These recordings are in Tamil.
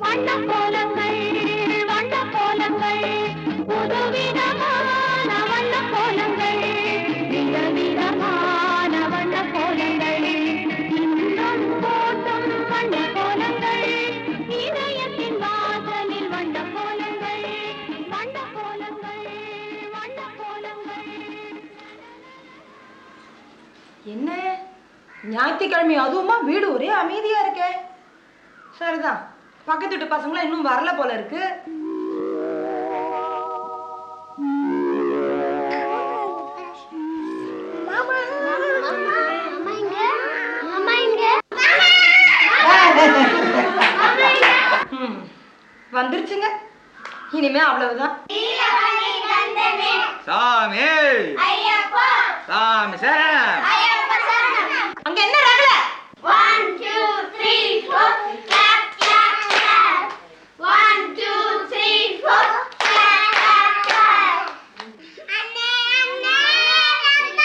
வண்ண கோலங்கள் வண்ண கோலங்கள் புதுவிதமான வண்ண கோலங்கள் விதவிதமான வண்ண கோலங்கள் இன்பம் போட்டும் வண்ண கோலங்கள் இதயத்தின் வாசலில் வண்ண கோலங்கள் வண்ண கோலங்கள் வண்ண கோலங்கள் என்ன ஞாயிற்றுக்கிழமை அதுவுமா வீடு ஒரே அமைதியா இருக்கே சரிதான் பக்கத்து வீட்டு பசங்களாம் இன்னும் வரல போல இருக்கு ம், வந்துருச்சுங்க இனிமே அவ்வளவுதான் சாமி சாமி சார் அங்க என்ன ரகல One, two, three, four, clap, clap, clap. One, two, three, four, clap, clap, clap. அண்ணே, அண்ணே, அண்ணே,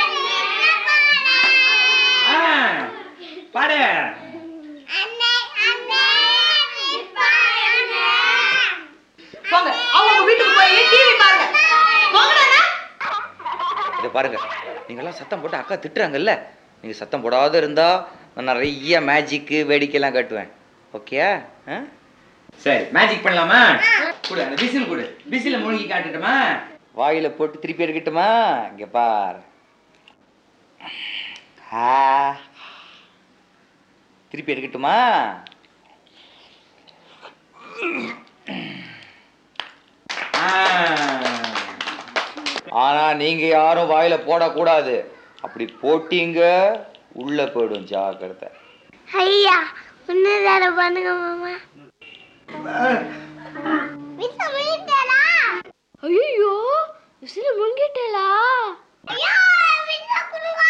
ஆ, பாடு அண்ணே, அண்ணே, நிப்பாய் அண்ணே. போங்க அவங்க வீட்டுக்கு போய் டிவி பாருங்க போங்கடா இதை பாருங்க நீங்கெல்லாம் சத்தம் போட்டு அக்கா திட்டுறாங்கல்ல நீங்கள் சத்தம் போடாத இருந்தா நான் நிறைய மேஜிக்கு வேடிக்கைலாம் காட்டுவேன் ஓகேயா ஆ? சரி மேஜிக் பண்ணலாமா கொடு அந்த விசில் கொடு விசில மூழ்கி காட்டுட்டுமா வாயில போட்டு திருப்பி எடுக்கட்டுமா இங்க பார் ஆ. திருப்பி எடுக்கட்டுமா ஆ. ஆனா நீங்க யாரும் வாயில போடக்கூடாது அப்படி போட்டீங்க உள்ள போயிடும் ஜாக்கிரதை ஐயா ஒன்னு தர பண்ணுங்க மாமா விசா முழுங்கிட்டா ஐயோ விசில முழுங்கிட்டா ஐயா விசா குடுங்க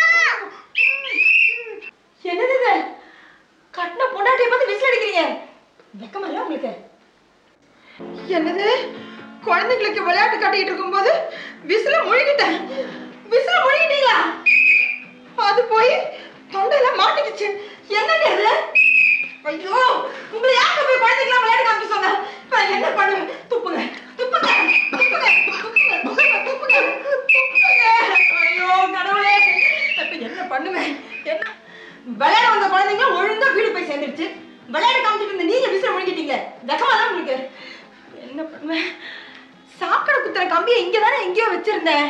என்னது இது கட்டின பொண்டாட்டியை பார்த்து விசில் அடிக்கிறீங்க வெக்கமா இல்ல உங்களுக்கு என்னது குழந்தைங்களுக்கு விளையாட்டு காட்டிட்டு இருக்கும்போது விசில முழுகிட்டேன் விசில முழுகிட்டீங்களா அது போய் தொண்டையில மாட்டிக்கிச்சு என்னங்க இது ஐயோ உங்களை யாருக்கு போய் குழந்தைங்களாம் விளையாட்டு காமிக்க சொன்னேன் நான் என்ன பண்ணுவேன் துப்புங்க துப்புங்க துப்புங்க துப்புங்க துப்புங்க துப்புங்க துப்புங்க ஐயோ கடவுளே இப்ப என்ன பண்ணுவேன் என்ன விளையாட வந்த குழந்தைங்க ஒழுங்கா வீடு போய் சேர்ந்துருச்சு விளையாட காமிச்சிட்டு இருந்த நீங்க விசில முழுங்கிட்டீங்க வெக்கமா தான் உங்களுக்கு என்ன பண்ணுவேன் சாக்கடை குத்துற கம்பியை இங்க தானே எங்கேயோ வச்சிருந்தேன்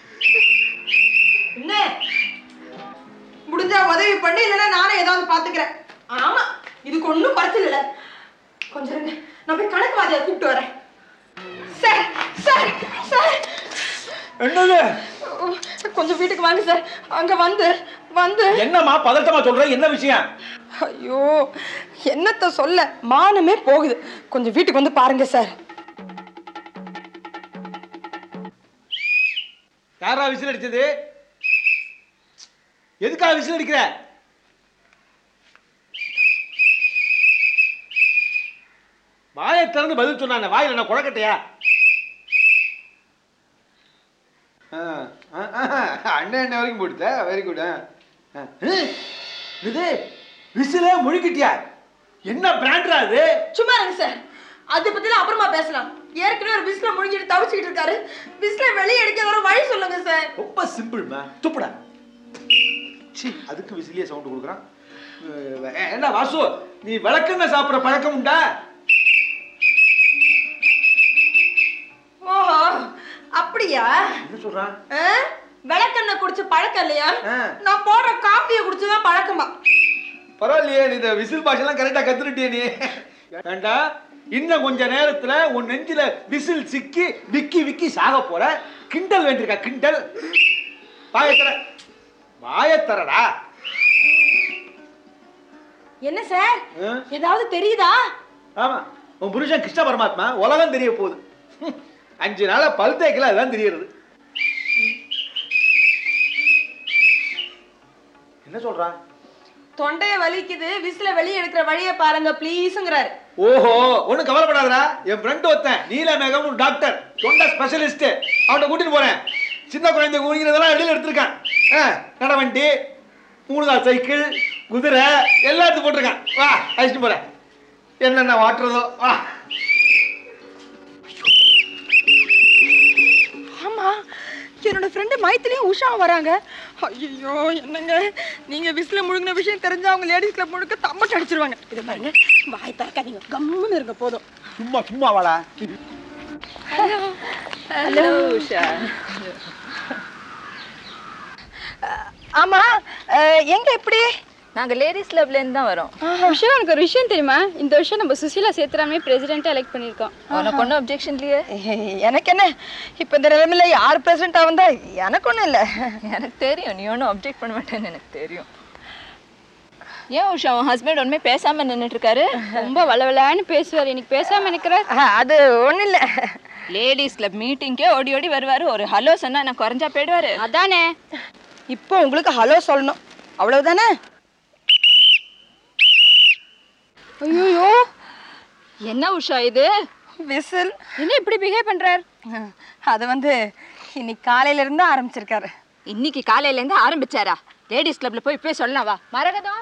என்ன முடிஞ்சா உதவி பண்ணு இல்லைன்னா நானே ஏதாவது பாத்துக்கிறேன் ஆமா இதுக்கு ஒண்ணும் குறைச்சல் இல்ல கொஞ்சம் இருங்க நான் போய் கணக்கு வாதியை கூப்பிட்டு வரேன் சார் சார் சார் என்னது கொஞ்சம் வீட்டுக்கு வாங்க சார் அங்க வந்து வந்து என்னம்மா பதட்டமா சொல்ற என்ன விஷயம் ஐயோ என்னத்த சொல்ல மானமே போகுது கொஞ்சம் வீட்டுக்கு வந்து பாருங்க சார் யாரா விசில் அடிச்சது எதுக்காக விசில் அடிக்கிற வாயை திறந்து பதில் சொன்னாங்க வாயில் என்ன குழக்கட்டையா அண்ணன் என்ன வரைக்கும் போட்டுட்ட வெரி குட் இது விசில முழுக்கிட்டியா என்ன பிராண்டா அது சும்மா இருங்க சார் அதை பத்திலாம் அப்புறமா பேசலாம் ஏற்கனவே ஒரு விசில முடிஞ்சிட்டு தவிச்சுக்கிட்டு இருக்காரு விசில வெளியே எடுக்க வர வழி சொல்லுங்க சார் ரொம்ப சிம்பிள்மா துப்புடா சி அதுக்கு விசிலியே சவுண்ட் கொடுக்குறான் அஹ், என்ன வாசு நீ விளக்கெண்ணெய் சாப்பிட்ற பழக்கம் உண்டா ஓஹோ அப்படியா என்ன சொல்றான் ஆ? விளக்கெண்ணெய் குடிச்ச பழக்கம் இல்லையா ஆ. நான் போடுற காஃபியை குடிச்சுதான் பழக்கமா பரவாயில்லையே நீ இந்த விசில் பாஷெல்லாம் கரெக்டா கத்துக்கிட்டியே நீ ஏண்டா இன்னும் கொஞ்ச நேரத்துல உன் நெஞ்சில விசில் சிக்கி விக்கி விக்கி சாக போற கிண்டல் வேண்டியிருக்கா கிண்டல் வாயத்தர வாயத்தரடா என்ன சார் ஆ? ஏதாவது தெரியுதா ஆமா உன் புருஷன் கிருஷ்ண பரமாத்மா உலகம் தெரிய போகுது ஹம், அஞ்சு நாளா பல் தேய்க்கல அதுதான் தெரியறது என்ன சொல்றான் தொண்டைய வலிக்குது விசில வெளியே எடுக்கிற வழியை பாருங்க ப்ளீஸ்ங்கிறாரு ஓஹோ ஒண்ணும் கவலைப்படாதடா என் ஃப்ரெண்ட் ஒருத்தன் நீலமேகம் ஒரு டாக்டர் தொண்டை ஸ்பெஷலிஸ்ட் அவன்கிட்ட கூட்டிட்டு போறேன் சின்ன குழந்தை குடிக்கிறதெல்லாம் வெளியில எடுத்திருக்கான் ஆ, நடவண்டி மூணு நாள் சைக்கிள் குதிரை எல்லாம் எடுத்து போட்டிருக்கான் வா அழைச்சிட்டு போறேன் என்னென்ன வாட்டுறதோ வா ஆமா என்னோட ஃப்ரெண்டு மைத்திலியும் உஷாவும் வராங்க ஐயோ என்னங்க நீங்க விசில முழுங்கின விஷயம் தெரிஞ்சா அவங்க லேடிஸ் கிளப் முழுக்க தம்மட்டு அடிச்சிருவாங்க இது பாருங்க வாய் திறக்காதீங்க கம்முன்னு இருங்க போதும் சும்மா சும்மா வாடா ஹலோ உஷா ஆமா அஹ், எங்க எப்படி நாங்க லேடிஸ் கிளப்ல இருந்து தான் வரோம் விஷயம் எனக்கு ஒரு விஷயம் தெரியுமா இந்த வருஷம் நம்ம சுசீலா சேத்துராமே பிரசிடென்ட்டா எலெக்ட் பண்ணியிருக்கோம் உனக்கு ஒன்றும் அப்ஜெக்ஷன் இல்லையே எனக்கு என்ன இப்ப இந்த நிலைமையில யார் பிரசிடண்டா வந்தா எனக்கு ஒண்ணும் இல்ல எனக்கு தெரியும் நீ ஒன்றும் அப்ஜெக்ட் பண்ண மாட்டேன்னு எனக்கு தெரியும் ஏன் உஷா உன் ஹஸ்பண்ட் ஒன்றுமே பேசாம நின்றுட்டு இருக்காரு ரொம்ப வளவலான்னு பேசுவார் இன்னைக்கு பேசாம நிக்கிறார் அஹ், அது ஒண்ணும் இல்ல லேடிஸ் கிளப் மீட்டிங்க்கே ஓடி ஓடி வருவாரு ஒரு ஹலோ சொன்னா நான் குறைஞ்சா போயிடுவாரு அதானே இப்போ உங்களுக்கு ஹலோ சொல்லணும் அவ்வளவுதானே ஐயோ என்ன உஷா இது விசில் என்ன இப்படி பிஹேவ் பண்றார் அது வந்து இன்னைக்கு காலையில இருந்து ஆரம்பிச்சிருக்காரு இன்னைக்கு காலையில இருந்து ஆரம்பிச்சாரா லேடிஸ் கிளப்ல போய் இப்பவே சொல்லலாம் வா மரகதம்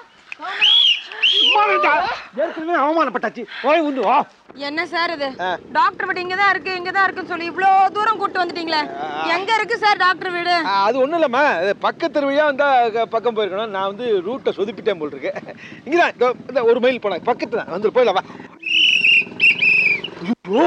ஏற்கனவே அவமானப்பட்டாச்சு போய் உண்டு வா என்ன சார் இது டாக்டர் வீடு இங்கதான் இருக்கு இங்கதான் இருக்குன்னு சொல்லி இவ்வளோ தூரம் கூட்டு வந்துட்டீங்களே எங்க இருக்கு சார் டாக்டர் வீடு ஆ, அது ஒன்றும் இல்லைம்மா இது பக்கத்து வழியாக வந்தால் க- பக்கம் போயிருக்கணும் நான் வந்து ரூட்டை சொதுப்பிட்டேன் போல் இருக்கு இங்கே தான் இதோ இந்த ஒரு மைல் போனேன் பக்கத்து தான் வந்து போயிடலாம் வா ஐயோ,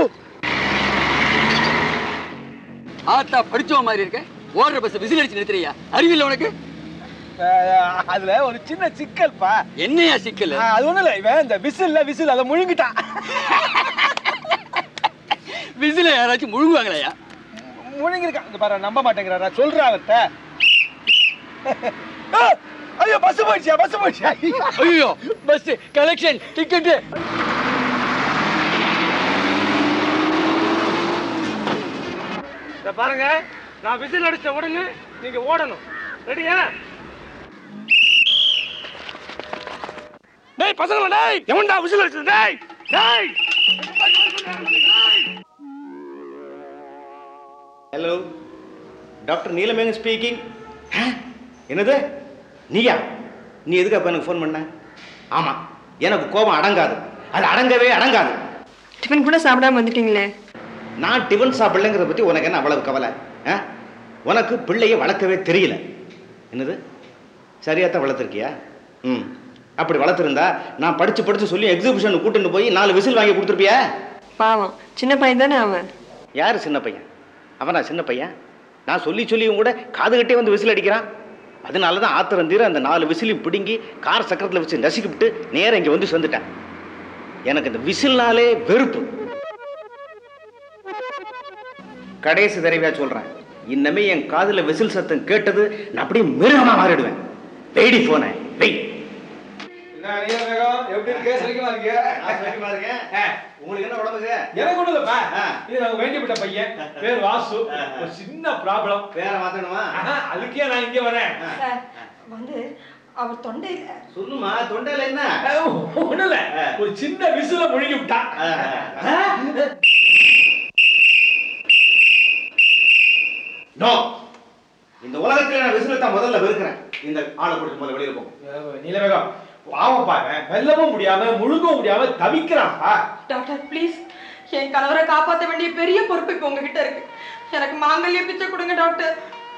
ஆத்தா படிச்சவ மாதிரி இருக்க ஓடுற பஸ் விசில் அடிச்சு நிறுத்துறியா அறிவில்ல உனக்கு ஆ, அதுல ஒரு சின்ன சிக்கல்ப்பா என்னையா சிக்கல் ஆ, அது ஒன்றும் இல்லை இவன் இந்த விசில்ல விசில் அதை முழுங்கிட்டான் விசில யாராச்சும் முழுங்குவாங்களையா முழுங்கிருக்கான் இந்த பாரு நம்ப மாட்டேங்கிறார் நான் சொல்றேன் அவர்கிட்ட ஆ, ஐயோ பஸ் போயிடுச்சியா பஸ் போயிடுச்சியா ஐயோ பஸ் கலெக்ஷன் டிக்கெட் இத பாருங்க நான் விசில் அடிச்ச உடனே நீங்க ஓடணும் ரெடியா டேய் பசங்களா டேய் எவன்டா விசில் அடிச்சது டேய் டேய் ஹலோ டாக்டர் நீலமேங்க ஸ்பீக்கிங் என்னது நீயா நீ எதுக்கு அப்போ எனக்கு ஃபோன் பண்ண ஆமாம் எனக்கு கோபம் அடங்காது அது அடங்கவே அடங்காது டிஃபன் கூட சாப்பிடாம வந்துட்டீங்களே நான் டிஃபன் சாப்பிடலைங்கிறத பற்றி உனக்கு என்ன அவ்வளவு கவலை ஆ உனக்கு பிள்ளைய வளர்க்கவே தெரியல என்னது சரியாக தான் வளர்த்துருக்கியா ம் அப்படி வளர்த்துருந்தா நான் படித்து படித்து சொல்லி எக்ஸிபிஷனுக்கு கூட்டிட்டு போய் நாலு விசில் வாங்கி கொடுத்துருப்பியா பாவம் சின்ன பையன் தானே அவன் யார் சின்ன பையன் அவனா சின்ன பையன் நான் சொல்லி சொல்லியும் கூட காதுகிட்டே வந்து விசில் அடிக்கிறான் அதனால தான் ஆத்திரம் தீர அந்த நாலு விசிலையும் பிடுங்கி கார் சக்கரத்தில் வச்சு நசுக்கிவிட்டு நேரா இங்கே வந்து வந்துட்டேன் எனக்கு இந்த விசில்னாலே வெறுப்பு கடைசி தடவையா சொல்கிறேன் இன்னமே என் காதில் விசில் சத்தம் கேட்டது நான் அப்படியே மிருகமாக மாறிடுவேன் வெயிடி போனேன் வெய் என்ன நீலமேகம் எப்படி இருக்கு சரிக்கமா இருக்கு உங்களுக்கு என்ன உடம்புக்கு எனக்கு ஒண்ணும் இல்லப்பா ஆ. இது நாங்க வேண்டிப்பட்ட பையன் பேர் வாசு ஒரு சின்ன ப்ராப்ளம் வேற மாத்தணுமா அதுக்கே நான் இங்க வரேன் சார் வந்து அவர் தொண்டையில சொல்லுமா தொண்டையில என்ன ஒண்ணும் இல்ல ஒரு சின்ன விசில முழுங்கி விட்டா நோ இந்த உலகத்துல நான் விசில் தான் முதல்ல வெறுக்கிறேன் இந்த ஆளை கொடுத்து முதல்ல வெளியில போகும் நீலமேகம் பாவம் பாரு வெல்லவும் முடியாம முழுங்கவும் முடியாம தவிக்கிறான்ப்பா டாக்டர் ப்ளீஸ் என் கணவரை காப்பாற்ற வேண்டிய பெரிய பொறுப்பு இப்போ உங்ககிட்ட இருக்கு எனக்கு மாங்கல்ய பிச்சை கொடுங்க டாக்டர்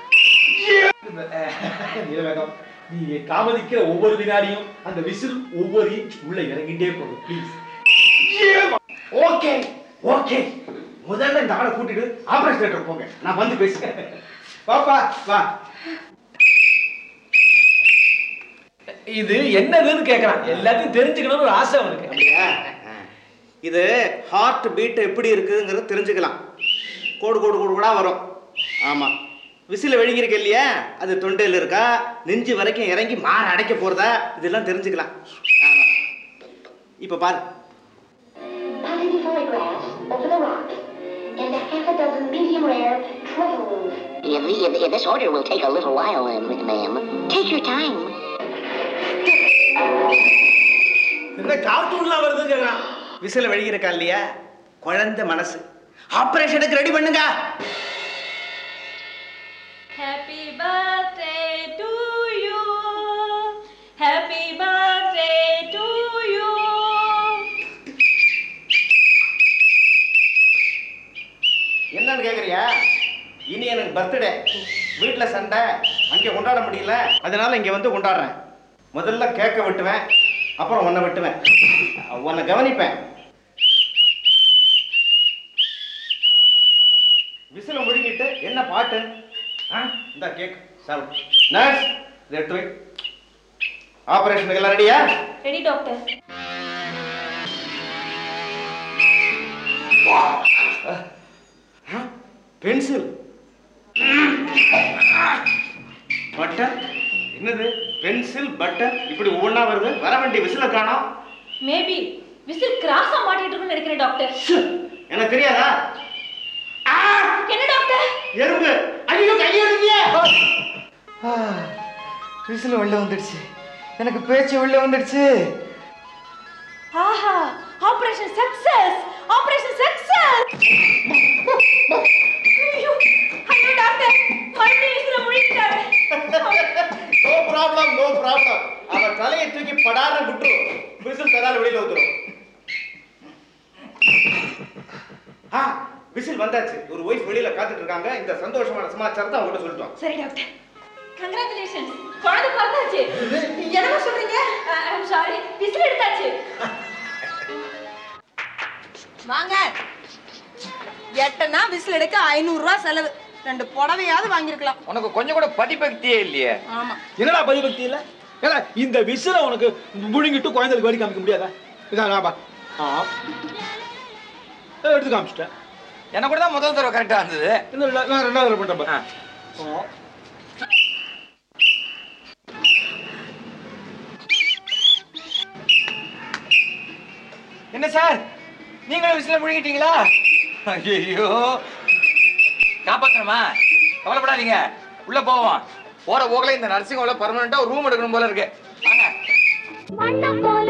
நீலமேகம் நீ தாமதிக்கிற ஒவ்வொரு வினாடியும் அந்த விசில் ஒவ்வொரு இன்ச் உள்ள இறங்கிட்டே போகும் ப்ளீஸ் ஓகே ஓகே முதல்ல இந்த ஆளை கூட்டிட்டு ஆபரேஷன் தியேட்டர் போங்க நான் வந்து பேசுறேன் பாப்பா வா இது என்னதுன்னு கேக்குறான் எல்லாத்தையும் தெரிஞ்சுக்கணும்னு ஒரு ஆசை அவனுக்கு அப்படியா ஆ. இது ஹார்ட் பீட் எப்படி இருக்குதுங்கிறது தெரிஞ்சுக்கலாம் கோடு கோடு கோடு கூட வரும் ஆமாம் விசில வெளிங்கிருக்கு இல்லையா அது தொண்டையில் இருக்கா நெஞ்சு வரைக்கும் இறங்கி மாற அடைக்க போகிறதா இதெல்லாம் தெரிஞ்சுக்கலாம் ஆமாம் இப்போ பாரு Passing photographs over the rock and a half a dozen medium rare truffles. Yeah, the, yeah, this order will take a little while, um, ma'am. Take your time. என்ன கார்ட்டூன்லாம் வருதுன்னு கேக்குறான் விசில வெளியிருக்கா இல்லையா குழந்தை மனசு ஆப்ரேஷனுக்கு ரெடி பண்ணுங்க Happy birthday to you. Happy birthday to you. என்னன்னு கேக்குறியா இனி எனக்கு பர்த்டே வீட்டுல சண்டை அங்கே கொண்டாட முடியல அதனால இங்க வந்து கொண்டாடுறேன் முதல்ல கேக்க வெட்டுவேன் அப்புறம் உன்னை வெட்டுவேன் உன்னை கவனிப்பேன் விசில முழுங்கிட்டு என்ன பாட்டு ஆ இந்த கேக் சார் நர்ஸ் இதை எடுத்து வை ஆபரேஷனுக்கு எல்லாம் ரெடியா ரெடி டாக்டர் பென்சில் பட்டன் என்னது பென்சில் பட்டன் இப்படி ஒவ்வொன்றா வருது வர வேண்டிய விசில காணோம் மேபி விசில் கிராஸா மாட்டிட்டு இருக்குன்னு நினைக்கிறேன் டாக்டர் எனக்கு தெரியாதா என்ன டாக்டர் எறும்பு ஐயோ கையெழுதிய விசில் உள்ள வந்துடுச்சு எனக்கு பேச்சு உள்ள வந்துடுச்சு ஆஹா ஆபரேஷன் சக்சஸ் ஆபரேஷன் சக்சஸ் ஐயோ ஐயோ டாக்டர் மறுபடியும் விசில முழிக்கிட்டாரு நோ ப்ராப்ளம் நோ ப்ராப்ளம் அவன் தலையை தூக்கி படான்னு விட்டுரு விசில் தரால வெளியில வந்துரும் ஆ விசில் வந்தாச்சு ஒரு ஒய்ஃப் வெளியில காத்துட்டு இருக்காங்க இந்த சந்தோஷமான சமாச்சாரத்தை அவங்ககிட்ட சொல்லிட்டோம் சரி டாக்டர் கங்க்ராச்சுலேஷன்ஸ் குழந்தை பிறந்தாச்சு என்னமா சொல்றீங்க ஐம் சாரி விசில் எடுத்தாச்சு வாங்க எட்டனா விசில் எடுக்க ஐநூறு ரூபா செலவு ரெண்டு புடவையாவது வாங்கியிருக்கலாம் உனக்கு கொஞ்சம் கூட பதிபக்தியே இல்லையே ஆமா என்னடா பதிபக்தி இல்ல ஏடா இந்த விசில உனக்கு முழுங்கிட்டு குழந்தைகளுக்கு வரி காமிக்க முடியாதா இதான் நான் பா ஆ ஏ, எடுத்து காமிச்சிட்டேன் எனக்கு கூட தான் முதல் தடவை கரெக்டாக இருந்தது இன்னும் ரெண்டா- நான் ரெண்டாவது தடவை பண்றேன் பாரு. ஆ. என்ன சார் நீங்களும் விசில முழுங்கிட்டீங்களா ஐயோ காப்பாத்தணுமா கவலைப்படாதீங்க உள்ள போவோம் போற போகல இந்த நர்சிங் ஹோம்ல பர்மனண்டா ஒரு ரூம் எடுக்கணும் போல இருக்கு வாங்க வண்ணம் போல